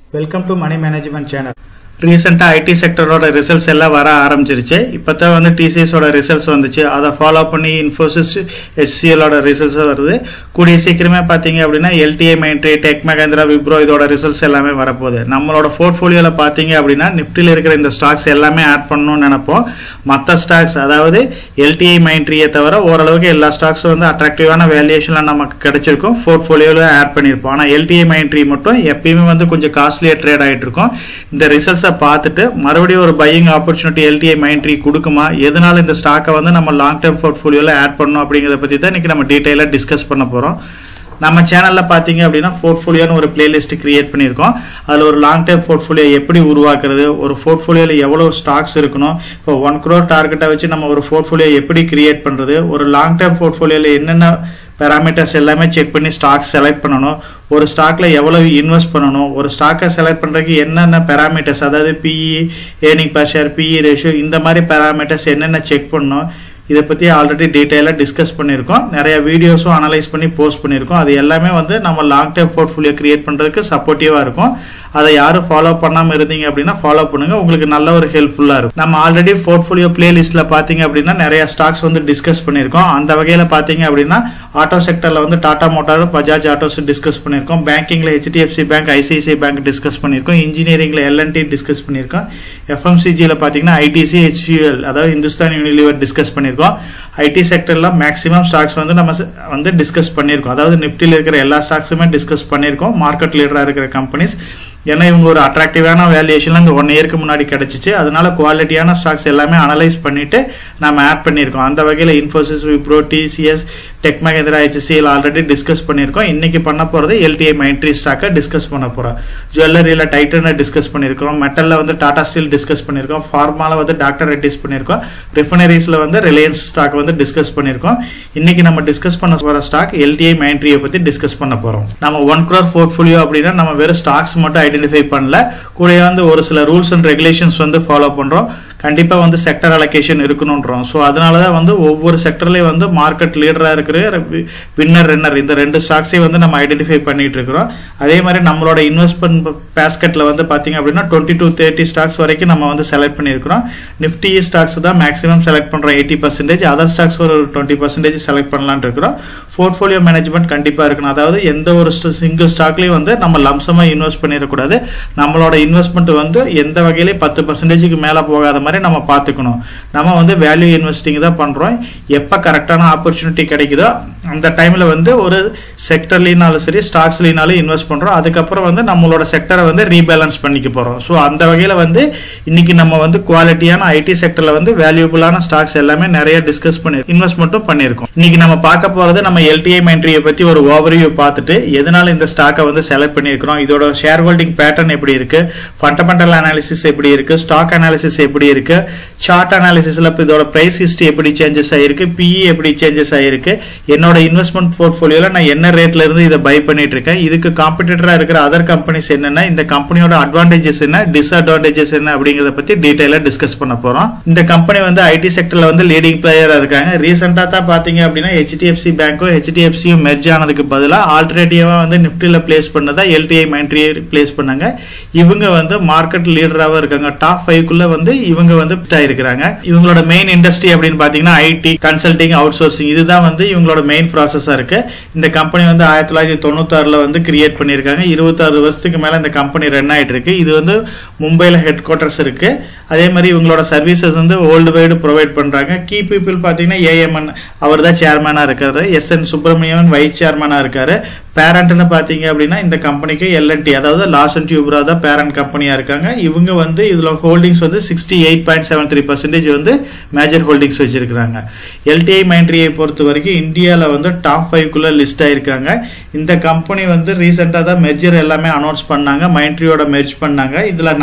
welcome to money management channel ரீசெண்டாக IT செக்டரோட results எல்லாம் வர ஆரம்பிச்சிருச்சு இப்போ தான் வந்து டிசிஎஸோட ரிசல்ட்ஸ் வந்துச்சு அதை ஃபாலோ பண்ணி இன்ஃபோசிஸ் ஹெச்சிஎலோட ரிசல்ட்ஸ் வருது கூடிய சீக்கிரமே பார்த்தீங்க அப்படின்னா LTI Mindtree Tech Mahindra Wipro இதோட ரிசல்ட்ஸ் எல்லாமே வரப்போகுது நம்மளோட போர்ட்ஃபோலியோவில் பார்த்தீங்க அப்படின்னா நிஃப்டியில் இருக்கிற இந்த ஸ்டாக்ஸ் எல்லாமே ஆட் பண்ணணும்னு நினைப்போம் மற்ற ஸ்டாக்ஸ் அதாவது எல்டிஐ மைண்ட்ரியை தவிர ஓரளவுக்கு எல்லா ஸ்டாக்ஸும் வந்து அட்ராக்டிவான வேல்யூஷனில் நமக்கு கிடைச்சிருக்கும் போர்ட்ஃபோலியோவில் ஆட் பண்ணியிருப்போம் ஆனால் எல்டிஐ மைண்ட்ரி மட்டும் எப்பயுமே வந்து கொஞ்சம் காஸ்ட்லியாக ட்ரேட் ஆகிட்டு இருக்கும் இந்த ரிசல்ட்ஸை பார்த்துட்டு மறுபடியும் ஒரு பையிங் ஆப்பர்ச்சுனிட்டி எல்டிஐ மைண்ட்ரி கொடுக்குமா எதனால இந்த ஸ்டாக்கை வந்து நம்ம லாங் டேர்ம் போர்ட்ஃபோலியோவில் ஆட் பண்ணணும் அப்படிங்கிறத பற்றி தான் இன்னைக்கு நம்ம டீட்டெயிலாக டிஸ்கஸ் பண்ண போகிறோம் நம்ம சேனலில் பார்த்தீங்க அப்படின்னா போர்ட்ஃபோலியோன்னு ஒரு பிளேலிஸ்ட் கிரியேட் பண்ணியிருக்கோம் அதில் ஒரு லாங் டேர்ம் போர்ட்ஃபோலியோ எப்படி உருவாக்குறது ஒரு போர்ட்ஃபோலியோவில் எவ்வளோ ஸ்டாக்ஸ் இருக்கணும் இப்போ ஒன் க்ரோர் டார்கெட்டை வச்சு நம்ம ஒரு போர்ட்ஃபோலியோ எப்படி கிரியேட் பண்ணுறது ஒரு லாங் டேர்ம் போர்ட்ஃபோலியோவில் என்னென்ன பேராமீட்டர்ஸ் எல்லாமே செக் பண்ணி ஸ்டாக் செலக்ட் பண்ணணும் ஒரு ஸ்டாக்ல எவ்வளவு இன்வெஸ்ட் பண்ணணும் ஒரு ஸ்டாக்கை செலக்ட் பண்றதுக்கு என்னென்ன பேராமீட்டர்ஸ் அதாவது PE earning per share PE ratio இந்த மாதிரி பேராமீட்டர்ஸ் என்னென்ன செக் பண்ணணும் இதை பற்றி ஆல்ரெடி டீட்டெயிலாக டிஸ்கஸ் பண்ணியிருக்கோம் நிறைய வீடியோஸும் அனலைஸ் பண்ணி போஸ்ட் பண்ணியிருக்கோம் அது எல்லாமே வந்து நம்ம லாங் டேர்ம் போர்ட்ஃபோலியோ கிரியேட் பண்ணுறதுக்கு சப்போர்ட்டிவாக இருக்கும் அதை யாரும் ஃபாலோ பண்ணாமல் இருந்தீங்க அப்படின்னா ஃபாலோ பண்ணுங்க உங்களுக்கு நல்ல ஒரு ஹெல்ப்ஃபுல்லாக இருக்கும் நம்ம ஆல்ரெடி போர்ட்ஃபோலியோ பிளேலிஸ்ட்டில் பார்த்தீங்க அப்படின்னா நிறைய ஸ்டாக்ஸ் வந்து டிஸ்கஸ் பண்ணியிருக்கோம் அந்த வகையில் பார்த்தீங்க அப்படின்னா ஆட்டோ செக்டரில் வந்து Tata motor Bajaj autos discuss பண்ணியிருக்கோம் பேங்கிங்கில் HDFC bank ICICI bank discuss பண்ணியிருக்கோம் இன்ஜினியரிங்கில் எல்என்டி டிஸ்கஸ் பண்ணியிருக்கோம் எஃப்எம்சிஜியில் பார்த்தீங்கன்னா ஐடிசி ஹெச்யூஎல் அதாவது இந்துஸ்தான் யூனிலிவர் டிஸ்கஸ் பண்ணியிருக்கோம் ஐடி செக்டர்ல மேக்ஸிமம் ஸ்டாக்ஸ் வந்து நம்ம வந்து டிஸ்கஸ் பண்ணியிருக்கோம் அதாவது நிப்டியில் இருக்கிற எல்லா ஸ்டாக்ஸுமே டிஸ்கஸ் பண்ணியிருக்கோம் மார்க்கெட் லீடராக இருக்கிற கம்பெனிஸ் ஏன்னா இவங்க ஒரு அட்ராக்டிவான வேல்யூஷன்ல இந்த ஒன் இயருக்கு முன்னாடி கிடைச்சிச்சு அதனால குவாலிட்டியான ஸ்டாக்ஸ் எல்லாமே அனலைஸ் பண்ணிட்டு நம்ம ஆட் பண்ணியிருக்கோம் அந்த வகையில் Infosys Wipro TCS Tech Mahindra HCL already discuss பண்ணியிருக்கோம் இன்னைக்கு பண்ண போறது எல்டிஐ மைண்ட்ரி ஸ்டாக்கை டிஸ்கஸ் பண்ண போறோம் ஜுவல்லரியில் டைட்டனை டிஸ்கஸ் பண்ணியிருக்கோம் மெட்டலில் வந்து டாடா ஸ்டீல் டிஸ்கஸ் பண்ணியிருக்கோம் ஃபார்மால வந்து டாக்டர் ரெட்டிஸ் பண்ணியிருக்கோம் ரிஃபைனரிஸ்ல வந்து ரிலையன்ஸ் ஸ்டாக் வந்து டிஸ்கஸ் பண்ணியிருக்கோம் இன்னைக்கு நம்ம டிஸ்கஸ் பண்ண போற ஸ்டாக் எல்டிஐ மைண்ட்ரியை பத்தி டிஸ்கஸ் பண்ண போறோம் நம்ம ஒன் க்ரோர் போர்ட்ஃபோலியோ அப்படின்னா நம்ம வெறும் ஸ்டாக்ஸ் மட்டும் ஐடென்டிஃபை பண்ணல கூட வந்து ஒரு சில ரூல்ஸ் அண்ட் ரெகுலேஷன்ஸ் வந்து ஃபாலோ பண்றோம் கண்டிப்பா வந்து செக்டர் அலோகேஷன் இருக்கணும்ன்றோம் ஸோ அதனாலதான் வந்து ஒவ்வொரு செக்டர்லயும் வந்து மார்க்கெட் லீடரா இருக்கிற வின்னர் ரென்னர் இந்த ரெண்டு ஸ்டாக்ஸையும் வந்து நம்ம ஐடென்டிஃபை பண்ணிட்டு இருக்கிறோம் அதே மாதிரி நம்மளோட இன்வெஸ்ட்மெண்ட் பேஸ்கெட்ல வந்து பாத்தீங்க அப்படின்னா டுவெண்ட்டி டு தேர்ட்டி ஸ்டாக்ஸ் வரைக்கும் நம்ம வந்து செலக்ட் பண்ணியிருக்கிறோம் நிப்டி ஸ்டாக்ஸ் தான் மேக்ஸிமம் செலக்ட் பண்றோம் எயிட்டி பர்சன்டேஜ் அதர் ஸ்டாக்ஸ் ஒரு டுவெண்ட்டி பர்சன்டேஜ் செலக்ட் பண்ணலாம்னு இருக்கிறோம் போர்ட்ஃபோலியோ மேனேஜ்மெண்ட் கண்டிப்பா இருக்கணும் அதாவது எந்த ஒரு சிங்கிள் ஸ்டாக்லயும் வந்து நம்ம லம்சமா இன்வெஸ்ட் பண்ணிடக்கூடாது நம்மளோட இன்வெஸ்ட்மெண்ட் வந்து எந்த வகையிலையும் பத்து பர்சன்டேஜுக்கு மேல போகாத மாதிரி நம்ம பார்த்துக்கணும் நம்ம வந்து வேல்யூ இன்வெஸ்டிங் தான் பண்றோம் எப்ப கரெக்டான ஆப்பர்ச்சுனிட்டி கிடைக்குதோ அந்த டைம்ல வந்து ஒரு செக்டர்லினாலும் சரி ஸ்டாக்ஸ்லினாலும் இன்வெஸ்ட் பண்றோம் அதுக்கப்புறம் வந்து நம்மளோட செக்டரை வந்து ரீபேலன்ஸ் பண்ணிக்க போறோம் ஸோ அந்த வகையில வந்து இன்னைக்கு நம்ம வந்து குவாலிட்டியான ஐடி செக்டர்ல வந்து வேல்யூபிளான ஸ்டாக்ஸ் எல்லாமே நிறைய டிஸ்கஸ் பண்ணி இன்வெஸ்ட்மெண்ட்டும் பண்ணியிருக்கோம் இன்னைக்கு நம்ம பார்க்க போறது நம்ம எல்டிஐ மைண்ட்ரியை பத்தி ஒரு ஓவர்வியூ பார்த்துட்டு எதனால இந்த ஸ்டாக்கை வந்து செலக்ட் பண்ணியிருக்கிறோம் இதோட ஷேர் ஹோல்டிங் பேட்டர்ன் எப்படி இருக்கு ஃபண்டமெண்டல் அனாலிசிஸ் எப்படி இருக்கு ஸ்டாக் அனாலிசிஸ் எப்படி இருக்கு சார்ட் அனாலிசிஸ்ல இதோட பிரைஸ் ஹிஸ்டரி எப்படி சேஞ்சஸ் ஆயிருக்கு பிஇ எப்படி சேஞ்சஸ் ஆயிருக்கு என்னோட இன்வெஸ்ட்மெண்ட் போர்ட்ஃபோலியோல நான் என்ன ரேட்ல இருந்து இதை பை பண்ணிட்டு இருக்கேன் இதுக்கு காம்படிட்டரா இருக்கிற அதர் கம்பெனிஸ் என்னென்ன இந்த கம்பெனியோட அட்வான்டேஜஸ் என்ன டிஸ்அட்வான்டேஜஸ் என்ன அப்படிங்கறத பத்தி டீடைலா டிஸ்கஸ் பண்ண போறோம் இந்த கம்பெனி வந்து ஐடி செக்டர்ல வந்து லீடிங் பிளேயரா இருக்காங்க ரீசெண்டா தான் பாத்தீங்க அப்படின்னா ஹெச்டிஎஃப்சி பேங்க்கும் ஹெச்டிஎஃப்சியும் மெர்ஜ் ஆனதுக்கு பதிலாக ஆல்டர்னேட்டிவா வந்து நிப்டில பிளேஸ் பண்ணதா எல்டிஐ மைண்ட்ரியை பிளேஸ் பண்ணாங்க இவங்க வந்து மார்க்கெட் லீடராகவும் இருக்காங்க டாப் ஃபைவ்க்குள்ள வந்து இவங்க வந்து இருக்கிறாங்க இவங்களோட மெயின் இண்டஸ்ட்ரி அப்படின்னு பாத்தீங்கன்னா ஐடி கன்சல்டிங் அவுட் சோர்சிங் இதுதான் வந்து இவங்களோட மெயின் ப்ராசஸா இருக்கு இந்த கம்பெனி வந்து ஆயிரத்தி தொள்ளாயிரத்தி தொண்ணூத்தாறுல வந்து கிரியேட் பண்ணியிருக்காங்க இருபத்தாறு வருஷத்துக்கு மேல இந்த கம்பெனி ரன் ஆயிட்டு இருக்கு இது வந்து மும்பைல ஹெட் குவார்டர்ஸ் இருக்கு அதே மாதிரி இவங்களோட சர்வீசஸ் வந்து வேர்ல்டு வைடு ப்ரொவைட் பண்றாங்க கீ பீப்புள் பாத்தீங்கன்னா ஏஎம்என் அவர் தான் சேர்மேனா இருக்காரு எஸ் என் சுப்பிரமணியன் வைஸ் சேர்மேனா இருக்காரு பேரண்ட்னு பாத்தீங்க அப்படின்னா இந்த கம்பெனிக்கு எல்என்டி அதாவது லாஸ் அண்ட் டியூப்ரா தான் பேரண்ட் கம்பெனியா இருக்காங்க இவங்க வந்து இதுல ஹோல்டிங்ஸ் வந்து sixty eight point seven three percentage வந்து மேஜர் ஹோல்டிங்ஸ் வச்சிருக்காங்க எல்டிஐ மைண்ட்ரியை பொறுத்த வரைக்கும் இந்தியாவில் வந்து டாப் ஃபைவ்க்குள்ள லிஸ்ட் ஆயிருக்காங்க இந்த கம்பெனி வந்து ரீசெண்டாக தான் மெர்ஜர் எல்லாமே அனௌன்ஸ் பண்ணாங்க மைண்ட்ரியோட மெர்ஜ் பண்ணாங்க இதுல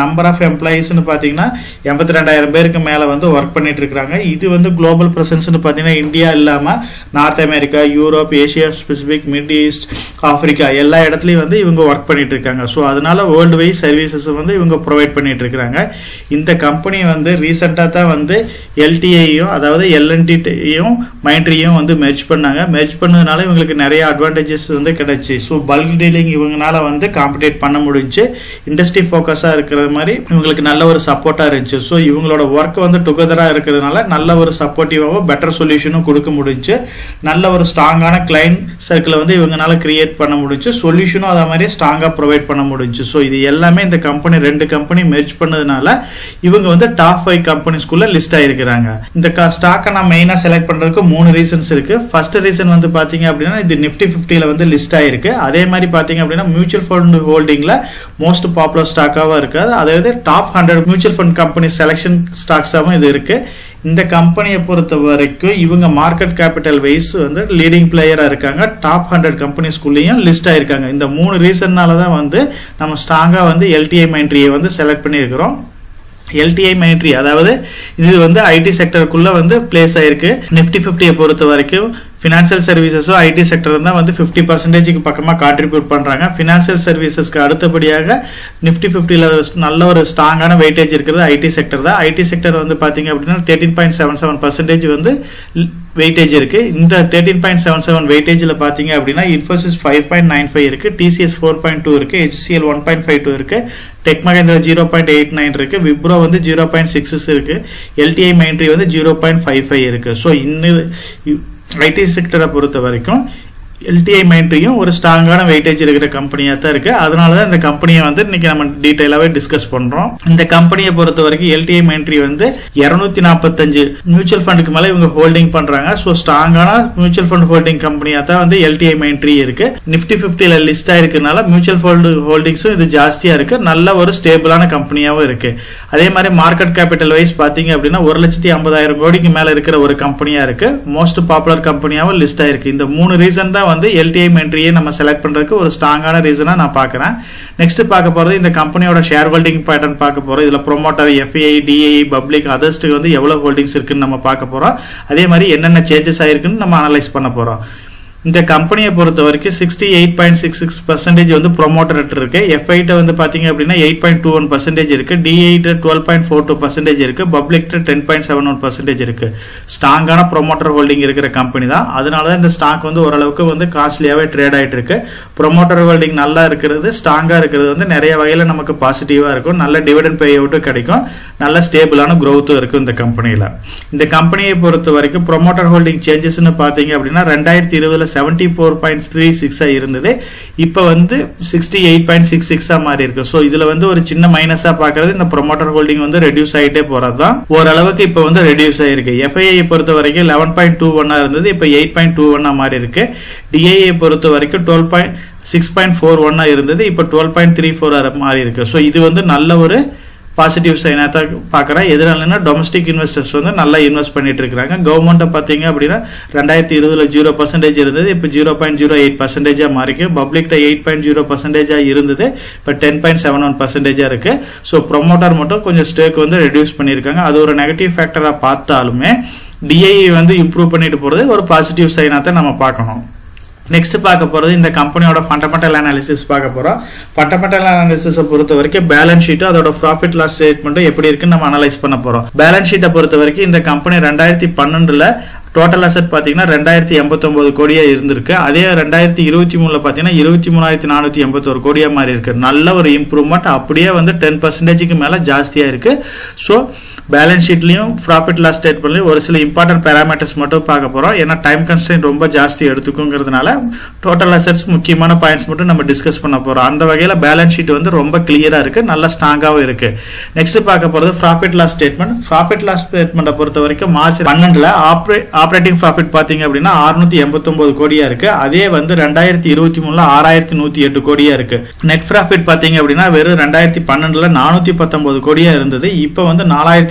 நம்பர் ஆஃப் எம்ப்ளாயிஸ்னு பார்த்தீங்கன்னா எண்பத்தி ரெண்டாயிரம் பேருக்கு மேலே வந்து ஒர்க் பண்ணிட்டு இருக்காங்க இது வந்து குளோபல் ப்ரெசன்ஸ்னு பார்த்தீங்கன்னா இந்தியா இல்லாமல் North America Europe Asia specific mid east Africa எல்லா இடத்துலையும் வந்து இவங்க ஒர்க் பண்ணிட்டு இருக்காங்க ஸோ அதனால வேர்ல்டு வைஸ் சர்வீசஸ் வந்து இவங்க ப்ரொவைட் பண்ணிட்டு இருக்காங்க இந்த கம்பெனி வந்து ரீசெண்டாக தான் வந்து எல்டிஐயும் அதாவது எல்என்டியும் மைண்ட்ரியும் வந்து மெர்ஜ் பண்ணாங்க மெர்ஜ் பண்ணதுனால இவங்களுக்கு நிறைய அட்வான்டேஜஸ் வந்து கிடைச்சி ஸோ பல்க் டீலிங் இவங்கனால வந்து காம்படேட் பண்ண முடிஞ்சு இண்டஸ்ட்ரி ஃபோக்கஸாக இருக்கிறது மாதிரி இவங்களுக்கு நல்ல ஒரு சப்போர்ட்டாக இருந்துச்சு ஸோ இவங்களோட ஒர்க் வந்து டுகெதராக இருக்கிறதுனால நல்ல ஒரு சப்போர்ட்டிவாகவும் பெட்டர் சொல்யூஷனும் கொடுக்க முடிஞ்சு நல்ல ஒரு ஸ்ட்ராங்கான கிளைண்ட் சர்க்கிளை வந்து இவங்கனால கிரியேட் பண்ண முடிஞ்சு சொல்யூஷனும் அதே மாதிரி ஸ்ட்ராங்காக ப்ரொவைட் பண்ண முடிஞ்சு ஸோ இது எல்லாமே இந்த கம்பெனி ரெண்டு கம்பெனி மெர்ஜ் பண்ணதுனால இவங்க வந்து டாப் ஃபைவ் கம்பெனிஸ்குள்ள லிஸ்ட் ஆயிருக்கிறாங்க இந்த ஸ்டாக்கை நான் மெயினாக செலக்ட் பண்றதுக்கு மூணு ரீசன்ஸ் இருக்கு ஃபர்ஸ்ட் ரீசன் வந்து பாத்தீங்க அப்படின்னா இது நிப்டி பிப்டியில் வந்து லிஸ்ட் ஆயிருக்கு அதே மாதிரி பாத்தீங்க அப்படின்னா மியூச்சுவல் ஃபண்ட் ஹோல்டிங்ல மோஸ்ட் பாப்புலர் ஸ்டாக்காகவும் இருக்கு அதாவது top hundred mutual fund company selection ஸ்டாக்ஸாகவும் இது இருக்கு இந்த கம்பெனியை பொறுத்த வரைக்கும் இவங்க மார்க்கெட் கேபிட்டல் வைஸ் வந்து லீடிங் பிளேயரா இருக்காங்க டாப் ஹண்ட்ரட் கம்பெனிஸ்குள்ளேயும் லிஸ்ட் ஆயிருக்காங்க இந்த மூணு ரீசன்னால தான் வந்து நம்ம ஸ்ட்ராங்கா வந்து எல்டிஐ மைண்ட்ரியை வந்து செலக்ட் பண்ணியிருக்கிறோம் எல்டிஐ மைண்ட்ரி அதாவது இது வந்து ஐடி செக்டருக்குள்ள வந்து பிளேஸ் ஆயிருக்கு நிப்டி பிப்டியை பொறுத்த வரைக்கும் ஃபினான்ஷியல் சர்வீசஸும் ஐடி செக்டர் தான் வந்து ஃபிஃப்டி பர்சன்டேஜுக்கு பக்கமாக கான்ட்ரிபியூட் பண்ணுறாங்க ஃபினான்ஷியல் சர்வீசஸ்க்கு அடுத்தபடியாக நிஃப்டி ஃபிஃப்டியில் நல்ல ஒரு ஸ்ட்ராங்கான வெயிட்டேஜ் இருக்கிறது ஐடி செக்டர் தான் ஐடி செக்டர் வந்து பார்த்தீங்க அப்படின்னா thirteen point seven seven percentage வந்து வெயிட்டேஜ் இருக்கு இந்த தேர்ட்டின் பாயிண்ட் செவன் செவன் வெயிட்டேஜில் பார்த்தீங்க அப்படின்னா Infosys five point nine five இருக்கு டிசிஎஸ் ஃபோர் பாயிண்ட் டூ இருக்கு HCL one point five two இருக்கு Tech Mahindra zero point eight nine இருக்கு விப்ரோ வந்து ஜீரோ பாயிண்ட் சிக்ஸ் இருக்கு எல்டிஐ மைண்ட்ரி வந்து ஜீரோ பாயிண்ட் ஃபைவ் ஃபைவ் இருக்கு ஸோ இன்னும் ஐடி செக்டரை பொறுத்த வரைக்கும் எல்டிஐ மைண்ட்ரியும் ஒரு ஸ்ட்ராங்கான வெயிட்டேஜ் இருக்கிற கம்பெனியாக தான் இருக்கு அதனால தான் இந்த கம்பெனியை வந்து இன்னைக்கு நம்ம டீட்டெயிலாகவே டிஸ்கஸ் பண்றோம் இந்த கம்பெனியை பொறுத்த வரைக்கும் எல்டிஐ மைண்ட்ரி வந்து இருநூத்தி நாற்பத்தஞ்சு மியூச்சுவல் ஃபண்டுக்கு மேலே இவங்க ஹோல்டிங் பண்றாங்க ஸோ ஸ்ட்ராங்கான மியூச்சுவல் ஃபண்ட் ஹோல்டிங் கம்பெனியாக தான் வந்து எல்டிஐ மைண்ட்ரி இருக்கு நிப்டி பிப்டியில் லிஸ்ட் ஆயிருக்கனால மியூச்சுவல் ஃபண்ட் ஹோல்டிங்ஸும் இது ஜாஸ்தியா இருக்கு நல்ல ஒரு ஸ்டேபிளான கம்பெனியாகவும் இருக்கு அதே மாதிரி மார்க்கெட் கேபிட்டல் வைஸ் பாத்தீங்க அப்படின்னா ஒரு லட்சத்தி ஐம்பதாயிரம் கோடிக்கு மேல இருக்கிற ஒரு கம்பெனியா இருக்கு மோஸ்ட் பாப்புலர் கம்பெனியாவும் லிஸ்ட் ஆயிருக்கு இந்த மூணு ரீசன் தான் வந்து எல்டிஐ மென்ட்ரியை நம்ம செலக்ட் பண்றதுக்கு ஒரு ஸ்ட்ராங்கான ரீசனா நான் பாக்குறேன் நெக்ஸ்ட் பார்க்க போறது இந்த கம்பெனியோட ஷேர் ஹோல்டிங் பேட்டர்ன் பார்க்க போறோம் இதுல ப்ரொமோட்டர் எஃப்ஐ டிஐ பப்ளிக் அதர்ஸ்க்கு வந்து எவ்வளவு ஹோல்டிங்ஸ் இருக்குன்னு நம்ம பார்க்க போறோம் அதே மாதிரி என்னென்ன சேஞ்சஸ் ஆயிருக்குன்னு நம்ம அனலைஸ் பண்ண போறோம் இந்த கம்பெனியை பொறுத்த வரைக்கும் sixty eight point six six percentage வந்து ப்ரொமோட்டர் இருக்கு எஃப்ஐட்ட வந்து பாத்தீங்க அப்படின்னா eight point two one percentage இருக்கு டிஐட்ட twelve point four two percentage இருக்கு பப்ளிக்ட ten point seven one percentage இருக்கு ஸ்ட்ராங்கான ப்ரொமோட்டர் ஹோல்டிங் இருக்கிற கம்பெனி தான் அதனால தான் இந்த ஸ்டாக் வந்து ஓரளவுக்கு வந்து காஸ்ட்லியாவே ட்ரேட் ஆயிட்டு இருக்கு ப்ரொமோட்டர் ஹோல்டிங் நல்லா இருக்கிறது ஸ்ட்ராங்கா இருக்கிறது வந்து நிறைய வகையில நமக்கு பாசிட்டிவா இருக்கும் நல்ல டிவிடன் பே அவுட்டும் கிடைக்கும் நல்ல ஸ்டேபிளான growth இருக்கும் இந்த கம்பெனியில இந்த கம்பெனியை பொறுத்த வரைக்கும் ப்ரொமோட்டர் ஹோல்டிங் சேஞ்சஸ்னு பாத்தீங்க அப்படின்னா ரெண்டாயிரத்தி இருபதுல செவன்டி ஃபோர் பாயிண்ட் த்ரீ சிக்ஸா இருந்தது இப்போ வந்து சிக்ஸ்டி எயிட் பாயிண்ட் சிக்ஸ் சிக்ஸா மாறி இருக்கு ஸோ இதுல வந்து ஒரு சின்ன மைனஸா பாக்குறது இந்த ப்ரொமோட்டர் ஹோல்டிங் வந்து ரெடியூஸ் ஆகிட்டே போறது தான் ஓரளவுக்கு இப்போ வந்து ரெடியூஸ் ஆயிருக்கு எஃப்ஐஐ பொறுத்த வரைக்கும் லெவன் பாயிண்ட் டூ ஒன்னா இருந்தது இப்போ எயிட் பாயிண்ட் டூ ஒன்னா மாறி இருக்கு டிஐஐ பொறுத்த வரைக்கும் twelve point six point four ஒன்னா இருந்தது இப்போ டுவெல் பாயிண்ட் த்ரீ ஃபோர் மாறி இருக்கு ஸோ இது வந்து நல்ல ஒரு பாசிட்டிவ் சைனாக தான் பார்க்குறேன் எதனாலன்னா டொமஸ்டிக் இன்வெஸ்டர்ஸ் வந்து நல்லா இன்வெஸ்ட் பண்ணிட்டு இருக்காங்க கவர்மெண்ட்டை பார்த்தீங்க அப்படின்னா ரெண்டாயிரத்தி இருபதுல ஜீரோ பர்சன்டேஜ் இருந்தது இப்போ ஜீரோ பாயிண்ட் ஜீரோ எயிட் பர்சன்டேஜாக மாறிக்கு பப்ளிக்ட எயிட் பாயிண்ட் ஜீரோ பர்சன்டேஜாக இருந்தது இப்போ டென் பாயிண்ட் செவன் ஒன் பர்சன்டேஜாக இருக்கு ஸோ ப்ரொமோட்டர் மட்டும் கொஞ்சம் ஸ்டேக் வந்து ரெடியூஸ் பண்ணியிருக்காங்க அது ஒரு நெகட்டிவ் ஃபேக்டராக பார்த்தாலுமே டிஐ வந்து இம்ப்ரூவ் பண்ணிட்டு போகிறது ஒரு பாசிட்டிவ் சைனாக தான் நம்ம பார்க்கணும் நெக்ஸ்ட் பார்க்க போறது இந்த கம்பெனியோட ஃபண்டமெண்டல் அனாலிசிஸ் பார்க்க போறோம் ஃபண்டமெண்டல் அனாலிசிஸ் பொறுத்த வரைக்கும் பேலன்ஸ் ஷீட்டும் அதோட ப்ராஃபிட் லாஸ் ஸ்டேட்மெண்ட்டும் எப்படி இருக்குன்னு நம்ம அனலைஸ் பண்ண போறோம் பேலன்ஸ் ஷீட்டை பொறுத்த வரைக்கும் இந்த கம்பெனி ரெண்டாயிரத்தி பன்னெண்டுல டோட்டல் அசெட் பாத்தீங்கன்னா ரெண்டாயிரத்தி எண்பத்தொன்பது கோடியா இருந்திருக்கு அதே ரெண்டாயிரத்தி இருபத்தி மூணுல பாத்தீங்கன்னா இருபத்தி மூணாயிரத்தி நானூத்தி எண்பத்தோரு கோடியா மாறி இருக்கு நல்ல ஒரு இம்ப்ரூவ்மெண்ட் அப்படியே வந்து டென் பர்சன்டேஜுக்கு மேல ஜாஸ்தியா இருக்கு ஸோ பேலன்ஸ் ஷீட்லயும் ப்ராஃபிட் லாஸ் ஸ்டேட்மெண்ட்லயும் ஒரு சில இம்பார்ட்டன்ட் பேராமீட்டர்ஸ் மட்டும் பார்க்க போறோம் ஏன்னா டைம் கன்ஸ்டன்ட் ரொம்ப ஜாஸ்தி எடுத்துக்குங்கிறதுனால டோட்டல் அசெட்ஸ் முக்கியமான பாயிண்ட்ஸ் மட்டும் நம்ம டிஸ்கஸ் பண்ண போறோம் அந்த வகையில பேலன்ஸ் ஷீட் வந்து ரொம்ப கிளியரா இருக்கு நல்ல ஸ்ட்ராங்காவும் இருக்கு நெக்ஸ்ட் பார்க்க போறது profit loss statement profit loss ஸ்டேட்மெண்ட்டை பொறுத்த வரைக்கும் மார்ச் பன்னெண்டுல ஆப்ரேட்டிங் ப்ராஃபிட் பாத்தீங்க அப்படின்னா அறுநூத்தி எண்பத்தொன்பது கோடியா இருக்கு அதே வந்து ரெண்டாயிரத்தி இருபத்தி மூணுல ஆறாயிரத்தி நூத்தி எட்டு கோடியா இருக்கு நெட் ப்ராஃபிட் பாத்தீங்க அப்படின்னா வெறும் ரெண்டாயிரத்தி பன்னெண்டுல நானூத்தி பத்தொன்பது கோடியா இருந்தது இப்போ வந்து நாலாயிரத்தி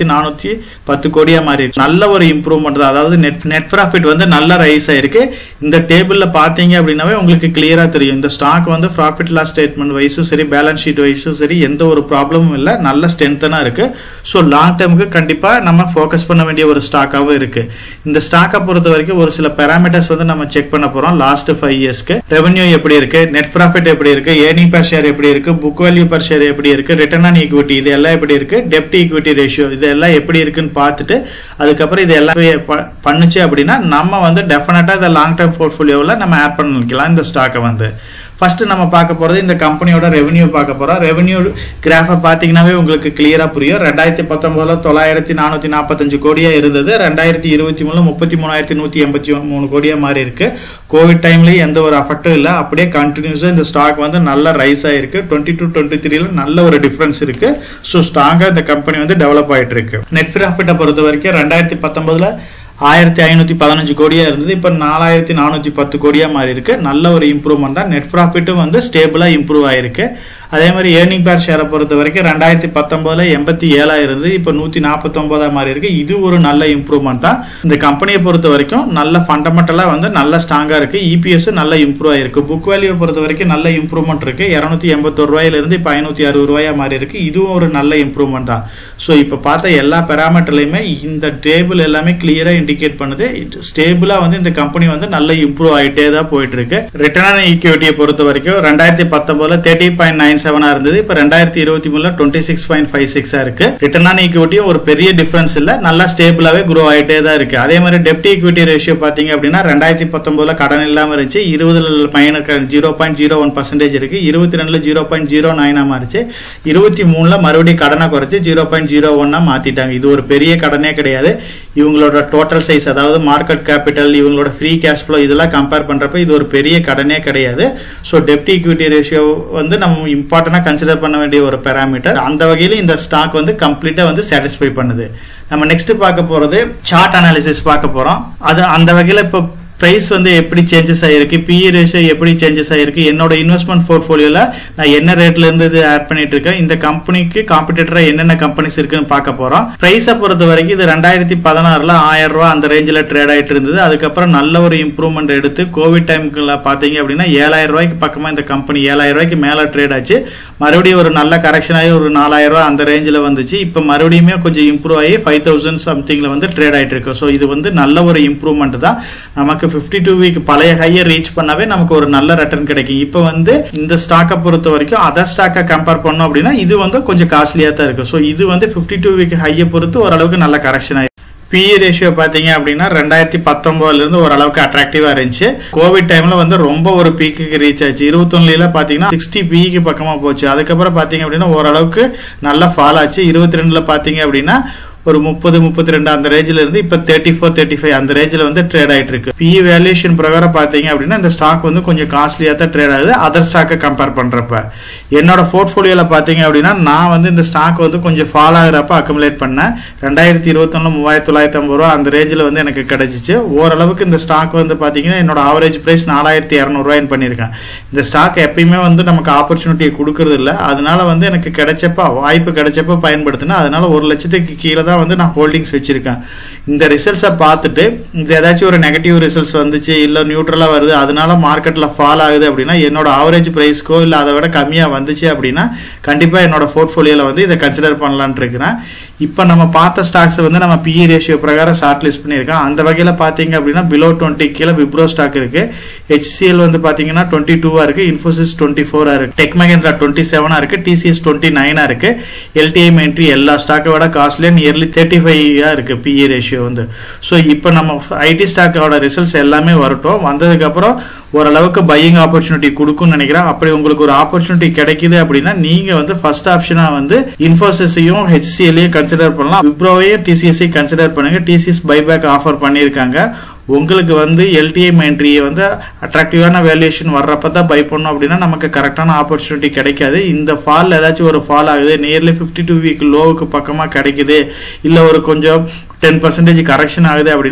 தொள்ளாயிரத்தி நானூத்தி பத்து கோடியா மாறி இருக்கு நல்ல ஒரு இம்ப்ரூவ்மெண்ட் தான் அதாவது நெட் நெட் ப்ராஃபிட் வந்து நல்ல ரைஸ் ஆயிருக்கு இந்த டேபிள்ல பாத்தீங்க அப்படின்னாவே உங்களுக்கு கிளியரா தெரியும் இந்த ஸ்டாக் வந்து ப்ராஃபிட் லாஸ் ஸ்டேட்மெண்ட் வைஸும் சரி பேலன்ஸ் ஷீட் வைஸும் சரி எந்த ஒரு ப்ராப்ளமும் இல்ல நல்ல ஸ்ட்ரென்த்தனா இருக்கு ஸோ லாங் டேர்முக்கு கண்டிப்பா நம்ம ஃபோக்கஸ் பண்ண வேண்டிய ஒரு ஸ்டாக்காகவும் இருக்கு இந்த ஸ்டாக்கை பொறுத்த வரைக்கும் ஒரு சில பேராமீட்டர்ஸ் வந்து நம்ம செக் பண்ண போறோம் லாஸ்ட் ஃபைவ் இயர்ஸ்க்கு ரெவன்யூ எப்படி இருக்கு நெட் ப்ராஃபிட் எப்படி இருக்கு ஏர்னிங் பர் ஷேர் எப்படி இருக்கு புக் வேல்யூ பர் ஷேர் எப்படி இருக்கு ரிட்டர்ன் ஆன் ஈக்விட்டி இது எல்லாம் எப்படி இருக்கு டெப்ட் ஈக்விட்டி ரேஷியோ இது எல்லாம் எப்படி இருக்குன்னு பார்த்துட்டு அதுக்கப்புறம் இது எல்லாம் ப- பண்ணுச்சு அப்படின்னா நம்ம வந்து டெஃபினட்டா இந்த லாங் டேர்ம் போர்ட்ஃபோலியோவில் நம்ம ஆட் பண்ணிக்கலாம் இந்த ஸ்டாக்கை வந்து ஃபர்ஸ்ட் நம்ம பார்க்க போறது இந்த கம்பெனியோட ரெவென்யூ பார்க்க போறோம் ரெவென்யூ கிராஃபை பார்த்தீங்கன்னாவே உங்களுக்கு கிளியரா புரியும் ரெண்டாயிரத்தி பத்தொன்பதுல தொள்ளாயிரத்தி நானூத்தி நாற்பத்தஞ்சு கோடியா இருந்தது ரெண்டாயிரத்தி இருபத்தி மூணுல முப்பத்தி மூணாயிரத்தி நூத்தி எண்பத்தி மூணு கோடியா மாறி இருக்கு கோவிட் டைம்லயும் எந்த ஒரு அஃபெக்டும் இல்ல அப்படியே கண்டினியூஸா இந்த ஸ்டாக் வந்து நல்ல ரைஸ் ஆயிருக்கு டுவெண்ட்டி டூ டுவெண்ட்டி த்ரீல நல்ல ஒரு டிஃபரன்ஸ் இருக்கு ஸோ ஸ்ட்ராங்கா இந்த கம்பெனி வந்து டெவலப் ஆயிட்டு இருக்கு நெட் ப்ராஃபிட்டை பொறுத்த வரைக்கும் ரெண்டாயிரத்தி பத்தொன்பதுல ஆயிரத்தி ஐநூத்தி பதினஞ்சு கோடியா இருந்தது இப்ப நாலாயிரத்தி நானூத்தி பத்து கோடியா மாறி இருக்கு நல்ல ஒரு இம்ப்ரூவ்மெண்ட் தான் நெட் ப்ராஃபிட்டும் வந்து ஸ்டேபிளா இம்ப்ரூவ் ஆயிருக்கு அதே மாதிரி ஏர்னிங் பேர் ஷேரை பொறுத்த வரைக்கும் ரெண்டாயிரத்தி பத்தொன்பதுல எண்பத்தி ஏழா இருந்தது இப்ப நூத்தி நாற்பத்தி ஒன்பதா மாறி இருக்கு இது ஒரு நல்ல இம்ப்ரூவ்மெண்ட் தான் இந்த கம்பெனியை பொறுத்த வரைக்கும் நல்ல ஃபண்டமெண்டலா வந்து நல்ல ஸ்ட்ராங்கா இருக்கு இபிஎஸ் நல்ல இம்ப்ரூவ் ஆயிருக்கு புக் வேல்யூ பொறுத்த வரைக்கும் நல்ல இம்ப்ரூவ்மெண்ட் இருக்கு இருநூத்தி எண்பத்தொரு ரூபாயில இருந்து இப்ப ஐநூத்தி அறுபது ரூபாயா மாறி இருக்கு இதுவும் ஒரு நல்ல இம்ப்ரூவ்மெண்ட் தான் ஸோ இப்ப பார்த்த எல்லா பெராமீட்டர்லயுமே இந்த டேபிள் எல்லாமே கிளியரா இண்டிகேட் பண்ணுது ஸ்டேபிளா வந்து இந்த கம்பெனி வந்து நல்ல இம்ப்ரூவ் ஆயிட்டே தான் போயிட்டு இருக்கு ரிட்டர்ன் ஆன் ஈக்விட்டியை பொறுத்த வரைக்கும் ரெண்டாயிரத்தி பத்தொன்பதுல தேர்ட்டி பாயிண்ட் நைன் செவனா இருந்தது இப்ப ரெண்டாயிரத்தி இருபத்தி மூணுல டுவெண்ட்டி சிக்ஸ் பாயிண்ட் ஃபைவ் சிக்ஸா இருக்கு ரிட்டர்ன் ஆன் ஈக்விட்டியும் ஒரு பெரிய டிஃபரன்ஸ் இல்ல நல்லா ஸ்டேபிளாவே குரோ ஆயிட்டே தான் இருக்கு அதே மாதிரி டெப்ட் ஈக்விட்டி ரேஷியோ பாத்தீங்க அப்படின்னா ரெண்டாயிரத்தி பத்தொன்பதுல கடன் இல்லாம இருந்துச்சு இருபதுல minus zero point zero one percentage இருக்கு இருபத்தி ரெண்டுல ஜீரோ பாயிண்ட் ஜீரோ நைனா மாறிச்சு இருபத்தி மூணுல மறுபடியும் கடனை குறைச்சு ஜீரோ பாயிண்ட் ஜீரோ ஒன்னா மாத்திட்டாங்க இது ஒரு பெரிய கடனே கிடையாது இவங்களோட டோட்டல் சைஸ் அதாவது மார்க்கெட் கேபிட்டல் இவங்களோட ஃப்ரீ கேஷ் ஃப்ளோ இதெல்லாம் கம்பேர் பண்றப்ப இது ஒரு பெரிய கடனே கிடையாது ஸோ டெப்ட் ஈக்விட்டி ரேஷியோ வந்து நம்ம இம்பார்ட்டண்டா கன்சிடர் பண்ண வேண்டிய ஒரு பேராமீட்டர் அந்த வகையில் இந்த ஸ்டாக் வந்து கம்ப்ளீட்டா வந்து சாட்டிஸ்ஃபை பண்ணுது நம்ம நெக்ஸ்ட் பார்க்க போறது சார்ட் அனாலிசிஸ் பார்க்க போறோம் அது அந்த வகையில் இப்போ பிரைஸ் வந்து எப்படி சேஞ்சஸ் ஆயிருக்கு பிஇ ரேஷியோ எப்படி சேஞ்சஸ் ஆயிருக்கு என்னோட இன்வெஸ்ட்மெண்ட் போர்ட்ஃபோலியோல நான் என்ன ரேட்ல இருந்து இது ஆட் பண்ணிட்டு இருக்கேன் இந்த கம்பெனிக்கு காம்படிட்டரா என்னென்ன கம்பெனிஸ் இருக்குன்னு பார்க்க போறோம் பிரைஸை பொறுத்த வரைக்கும் இது ரெண்டாயிரத்தி பதினாறுல ஆயிரம் ரூபாய் அந்த ரேஞ்சில் ட்ரேட் ஆயிட்டு இருந்தது அதுக்கப்புறம் நல்ல ஒரு இம்ப்ரூவ்மெண்ட் எடுத்து கோவிட் டைமுக்குள்ள பாத்தீங்க அப்படின்னா ஏழாயிரம் ரூபாய்க்கு பக்கமா இந்த கம்பெனி ஏழாயிரம் ரூபாய்க்கு மேல ட்ரேட் ஆச்சு மறுபடியும் ஒரு நல்ல கரெக்ஷன் ஆகி ஒரு நாலாயிரம் ரூபாய் அந்த ரேஞ்சில் வந்துச்சு இப்போ மறுபடியுமே கொஞ்சம் இம்ப்ரூவ் ஆகி ஃபைவ் தௌசண்ட் சம்திங்ல வந்து ட்ரேட் ஆயிட்டு இருக்கு ஸோ இது வந்து நல்ல ஒரு இம்ப்ரூவ்மெண்ட் தான் நமக்கு ஃபிஃப்டி டூ வீக் பழைய ஹையை ரீச் பண்ணாவே நமக்கு ஒரு நல்ல ரிட்டர்ன் கிடைக்கும் இப்போ வந்து இந்த ஸ்டாக்கை பொறுத்த வரைக்கும் அதர் ஸ்டாக்கை கம்பேர் பண்ணோம் அப்படின்னா இது வந்து கொஞ்சம் காஸ்ட்லியா தான் இருக்கு ஸோ இது வந்து ஃபிஃப்டி டூ வீக் ஹையை பொறுத்து ஓரளவுக்கு நல்ல கரெக்ஷன் ஆயிருக்கு பிஇ ரேஷியோ பாத்தீங்க அப்படின்னா ரெண்டாயிரத்தி பத்தொன்பதுல இருந்து ஓரளவுக்கு அட்ராக்டிவா இருந்துச்சு கோவிட் டைம்ல வந்து ரொம்ப ஒரு பீக்குக்கு ரீச் ஆச்சு இருபத்தொன்னுல பாத்தீங்கன்னா சிக்ஸ்டி பிஇக்கு பக்கமா போச்சு அதுக்கப்புறம் பாத்தீங்க அப்படின்னா ஓரளவுக்கு நல்லா ஃபால் ஆச்சு இருபத்தி ரெண்டுல பாத்தீங்க அப்படின்னா ஒரு முப்பது முப்பத்தி ரெண்டு அந்த ரேஞ்சில இருந்து இப்ப தேர்ட்டி ஃபோர் தேர்ட்டி ஃபைவ் அந்த ரேஞ்சில் வந்து ட்ரேட் ஆயிட்டு இருக்கு பிஇ வேல்யூஷன் பிரகாரம் பாத்தீங்க அப்படின்னா இந்த ஸ்டாக் வந்து கொஞ்சம் காஸ்ட்லியா தான் ட்ரேட் ஆகுது அதர் ஸ்டாக்கை கம்பேர் பண்றப்ப என்னோட போர்ட்போலியோல பாத்தீங்க அப்படின்னா நான் வந்து இந்த ஸ்டாக் வந்து கொஞ்சம் ஃபால் ஆகுறப்ப அக்குமுலேட் பண்ணேன் ரெண்டாயிரத்தி இருபத்தொன்னு மூவாயிரத்தி தொள்ளாயிரத்தி ஐம்பது ரூபா அந்த ரேஞ்சில் வந்து எனக்கு கிடைச்சிச்சு ஓரளவுக்கு இந்த ஸ்டாக் வந்து பாத்தீங்கன்னா என்னோட ஆவரேஜ் பிரைஸ் நாலாயிரத்தி இரநூறுவாயின்னு பண்ணியிருக்கேன் இந்த ஸ்டாக் எப்பயுமே வந்து நமக்கு ஆப்பர்ச்சுனிட்டியை கொடுக்கறது இல்ல அதனால வந்து எனக்கு கிடைச்சப்ப வாய்ப்பு கிடைச்சப்ப பயன்படுத்தினேன் அதனால ஒரு லட்சத்துக்கு கீழே தான் வந்து நான் ஹோல்டிங்ஸ் வச்சிருக்கேன் இந்த ரிசல்ட்ஸை பார்த்துட்டு இந்த ஏதாச்சும் ஒரு நெகட்டிவ் ரிசல்ட்ஸ் வந்துச்சு இல்ல நியூட்ரலா வருது அதனால மார்க்கெட்ல ஃபால் ஆகுது அப்படின்னா என்னோட ஆவரேஜ் பிரைஸ்க்கோ இல்ல அதை விட கம்மியா வந்துச்சு அப்படின்னா கண்டிப்பா என்னோட போர்ட்போலியோல வந்து இதை கன்சிடர் பண்ணலாம்னு இருக்கிறேன் இப்போ நம்ம பார்த்த ஸ்டாக்ஸ் வந்து நம்ம பிஇ ரேஷியோ பிரகாரம் ஷார்ட் லிஸ்ட் பண்ணியிருக்கோம் அந்த வகையில் பார்த்தீங்க அப்படின்னா பிலோ டுவெண்ட்டி கீழே விப்ரோ ஸ்டாக் இருக்கு ஹெச்சிஎல் வந்து பார்த்தீங்கன்னா டுவெண்ட்டி டூவா இருக்கு இன்ஃபோசிஸ் டுவெண்ட்டி ஃபோரா இருக்கு டெக் மகேந்திரா டுவெண்ட்டி செவனா இருக்கு டிசிஎஸ் டுவெண்ட்டி நைனா இருக்கு எல்டிஐ மென்ட்ரி எல்லா ஸ்டாக்கை விட காஸ்ட்லியா நியர்லி தேர்ட்டி ஃபைவா இருக்கு பிஇ ரேஷியோ வந்து ஸோ இப்போ நம்ம ஐடி ஸ்டாக்கோட ரிசல்ட்ஸ் எல்லாமே வரட்டும் வந்ததுக்கப்புறம் ஓரளவுக்கு பையிங் ஆப்பர்ச்சுனிட்டி கொடுக்கும்னு நினைக்கிறேன் அப்படி உங்களுக்கு ஒரு ஆப்பர்ச்சுனிட்டி கிடைக்குது அப்படின்னா நீங்க வந்து ஃபர்ஸ்ட் ஆப்ஷனா வந்து இன்ஃபோசிஸையும் ஹெச்சிஎல்லையும் கன்சிடர் பண்ணலாம் விப்ரோவையும் டிசிஎஸ்ஐ கன்சிடர் பண்ணுங்க டிசிஎஸ் பைபேக் ஆஃபர் பண்ணியிருக்காங்க உங்களுக்கு வந்து எல்டிஐ மென்ட்ரியை வந்து அட்ராக்டிவான வேல்யூஷன் வர்றப்ப தான் பை பண்ணோம் அப்படின்னா நமக்கு கரெக்டான ஆப்பர்ச்சுனிட்டி கிடைக்காது இந்த ஃபால் ஏதாச்சும் ஒரு ஃபால் ஆகுது நியர்லி ஃபிஃப்டி டூ வீக் லோவுக்கு பக்கமாக கிடைக்குது இல்லை ஒரு கொஞ்சம் டென் பர்சன்டேஜ் கரெக்ஷன் ஆகுது அப்படின்னா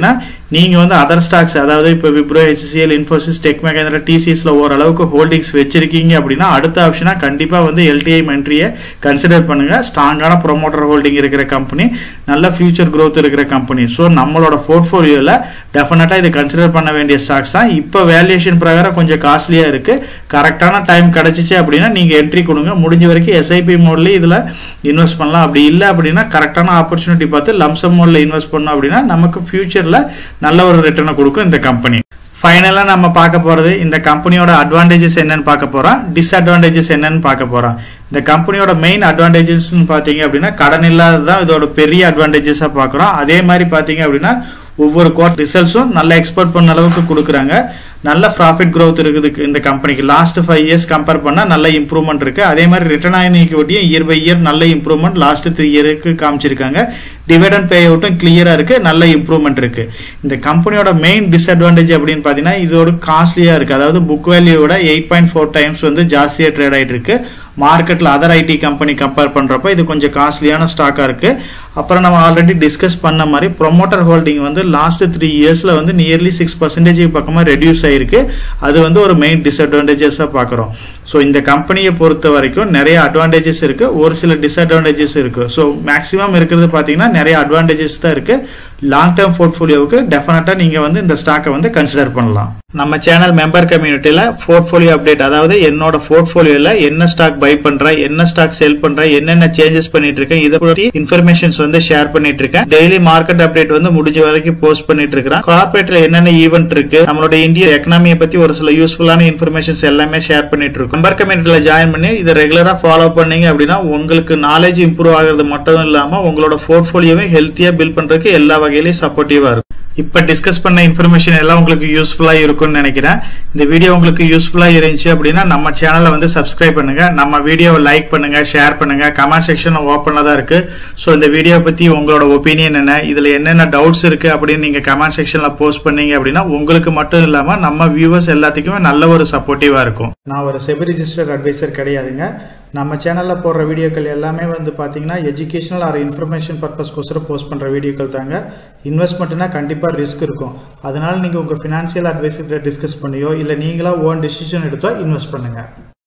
நீங்க வந்து அதர் ஸ்டாக்ஸ் அதாவது இப்போ விப்ரோ ஹெச்சிஎல் இன்ஃபோசிஸ் டெக் மெகேந்திரா டிசிஎஸ்ல ஓரளவுக்கு ஹோல்டிங்ஸ் வச்சிருக்கீங்க அப்படின்னா அடுத்த ஆப்ஷனா கண்டிப்பா வந்து எல்டிஐ மென்ட்ரியை கன்சிடர் பண்ணுங்க ஸ்ட்ராங்கான ப்ரொமோட்டர் ஹோல்டிங் இருக்கிற கம்பெனி நல்ல ஃபியூச்சர் growth இருக்கிற கம்பெனி ஸோ நம்மளோட போர்ட்ஃபோலியோல டெஃபினட்டா இது கன்சிடர் பண்ண வேண்டிய ஸ்டாக்ஸ் தான் இப்போ வேல்யூஷன் பிரகாரம் கொஞ்சம் காஸ்ட்லியா இருக்கு கரெக்டான டைம் கிடைச்சிச்சு அப்படின்னா நீங்க என்ட்ரி கொடுங்க முடிஞ்ச வரைக்கும் எஸ்ஐபி மோட்ல இதுல இன்வெஸ்ட் பண்ணலாம் அப்படி இல்லை அப்படின்னா கரெக்டான ஆப்பர்ச்சுனிட்டி பார்த்து லம்சம் மோட்ல இன்வெஸ்ட் பண்ணோம் அப்படின்னா நமக்கு ஃபியூச்சர்ல நல்ல ஒரு ரிட்டர்னை கொடுக்கும் இந்த கம்பெனி ஃபைனலா நம்ம பார்க்க போறது இந்த கம்பெனியோட அட்வான்டேஜஸ் என்னன்னு பார்க்க போறோம் டிஸ்அட்வான்டேஜஸ் என்னன்னு பார்க்க போறோம் இந்த கம்பெனியோட மெயின் அட்வான்டேஜஸ் பாத்தீங்க அப்படின்னா கடன் இல்லாததான் இதோட பெரிய அட்வான்டேஜஸா பார்க்கறோம் அதே மாதிரி பாத்தீங்க அப்படின்னா ஒவ்வொரு குவார்ட் ரிசல்ட்ஸும் நல்ல எக்ஸ்போர்ட் பண்ண அளவுக்கு கொடுக்குறாங்க நல்ல ப்ராஃபிட் growth இருக்குது இந்த கம்பெனிக்கு லாஸ்ட் ஃபைவ் இயர்ஸ் கம்பேர் பண்ணா நல்ல இம்ப்ரூவ்மெண்ட் இருக்கு அதே மாதிரி ரிட்டர்ன் ஆன் ஈக்விட்டியும் இயர் பை இயர் நல்ல இம்ப்ரூவ்மெண்ட் லாஸ்ட் த்ரீ இயருக்கு காமிச்சிருக்காங்க டிவிடன் பே அவுட்டும் கிளியரா இருக்கு நல்ல இம்ப்ரூவ்மெண்ட் இருக்கு இந்த கம்பெனியோட மெயின் டிஸ்அட்வான்டேஜ் அப்படின்னு பாத்தீங்கன்னா இதோட காஸ்ட்லியா இருக்கு அதாவது புக் வேல்யூவோட எயிட் பாயிண்ட் ஃபோர் டைம்ஸ் வந்து ஜாஸ்தியா ட்ரேட் ஆயிட்டு இருக்கு மார்க்கெட்ல அதர் ஐடி கம்பெனி கம்பேர் பண்றப்ப இது கொஞ்சம் காஸ்ட்லியான ஸ்டாக்கா இருக்கு அப்புறம் நம்ம ஆல்ரெடி டிஸ்கஸ் பண்ண மாதிரி ப்ரொமோட்டர் ஹோல்டிங் வந்து லாஸ்ட் த்ரீ இயர்ஸ்ல வந்து நியர்லி சிக்ஸ் பர்சன்டேஜ் பக்கமா ரெடியூஸ் ஆயிருக்கு அது வந்து ஒரு மெயின் டிஸ்அட்வான்டேஜஸா பாக்குறோம் ஸோ இந்த கம்பெனியை பொறுத்த வரைக்கும் நிறைய அட்வான்டேஜஸ் இருக்கு ஒரு சில டிஸ்அட்வான்டேஜஸ் இருக்கு ஸோ மேக்ஸிமம் இருக்கிறது பாத்தீங்கன்னா நிறைய அட்வான்டேஜஸ் தான் இருக்கு லாங் டேர்ம் போர்ட்ஃபோலியோவுக்கு டெஃபினட்டா நீங்க வந்து இந்த ஸ்டாக்கை வந்து கன்சிடர் பண்ணலாம் நம்ம சேனல் மெம்பர் கம்யூனிட்டியில போர்ட்ஃபோலியோ அப்டேட் அதாவது என்னோட போர்ட்ஃபோலியோல என்ன ஸ்டாக் பை பண்றேன் என்ன ஸ்டாக் செல் பண்றேன் என்னென்ன சேஞ்சஸ் பண்ணிட்டு இருக்கேன் இதை பத்தி இன்ஃபர்மேஷன்ஸ் வந்து ஷேர் பண்ணிட்டு இருக்கேன் டெய்லி மார்க்கெட் அப்டேட் வந்து முடிஞ்ச வரைக்கும் போஸ்ட் பண்ணிட்டு இருக்கேன் கார்பரேட்ல என்னென்ன ஈவென்ட் இருக்கு நம்மளோட இந்திய எக்கனாமியை பத்தி ஒரு சில யூஸ்ஃபுல்லான இன்ஃபர்மேஷன்ஸ் எல்லாமே ஷேர் பண்ணிட்டு இருக்கோம் மெம்பர் கம்யூனிட்டியில ஜாயின் பண்ணி இதை ரெகுலரா ஃபாலோ பண்ணீங்க அப்படின்னா உங்களுக்கு நாலேஜ் இம்ப்ரூவ் ஆகிறது மட்டும் இல்லாம உங்களோட போர்ட்ஃபோலியோவை ஹெல்த்தியா பில்ட் பண்றதுக்கு எல்லா வகையிலயும் சப்போர்ட்டிவா இருக்கும் இப்ப டிஸ்கஸ் பண்ண இன்ஃபர்மேஷன் எல்லாம் உங்களுக்கு யூஸ்ஃபுல்லா இருக்கும்னு நினைக்கிறேன் இந்த வீடியோ உங்களுக்கு யூஸ்ஃபுல்லா இருந்துச்சு அப்படின்னா நம்ம சேனலை வந்து சப்ஸ்கிரைப் பண்ணுங்க நம்ம வீடியோவை லைக் பண்ணுங்க ஷேர் பண்ணுங்க கமெண்ட் செக்ஷன் ஓப்பன்ல தான் இருக்கு ஸோ இந்த வீடியோ பத்தி உங்களோட ஒப்பீனியன் என்ன இதுல என்னென்ன டவுட்ஸ் இருக்கு அப்படின்னு நீங்க கமெண்ட் செக்ஷன்ல போஸ்ட் பண்ணீங்க அப்படின்னா உங்களுக்கு மட்டும் இல்லாம நம்ம வியூவர்ஸ் எல்லாத்துக்குமே நல்ல ஒரு சப்போர்ட்டிவா இருக்கும் நான் ஒரு செபி ரிஜிஸ்டர்ட் அட்வைசர் கிடையாதுங்க நம்ம சேனலில் போடுற வீடியோக்கள் எல்லாமே வந்து பார்த்தீங்கன்னா எஜுகேஷனல் ஆர் இன்ஃபர்மேஷன் பர்பஸ்க்கோசரம் போஸ்ட் பண்ணுற வீடியோக்கள் தாங்க இன்வெஸ்ட்மெண்ட்னா கண்டிப்பாக ரிஸ்க் இருக்கும் அதனால நீங்கள் உங்கள் ஃபினான்ஷியல் அட்வைசர்கிட்ட டிஸ்கஸ் பண்ணியோ இல்லை நீங்களா ஓன் டிசிஷன் எடுத்தோ இன்வெஸ்ட் பண்ணுங்கள்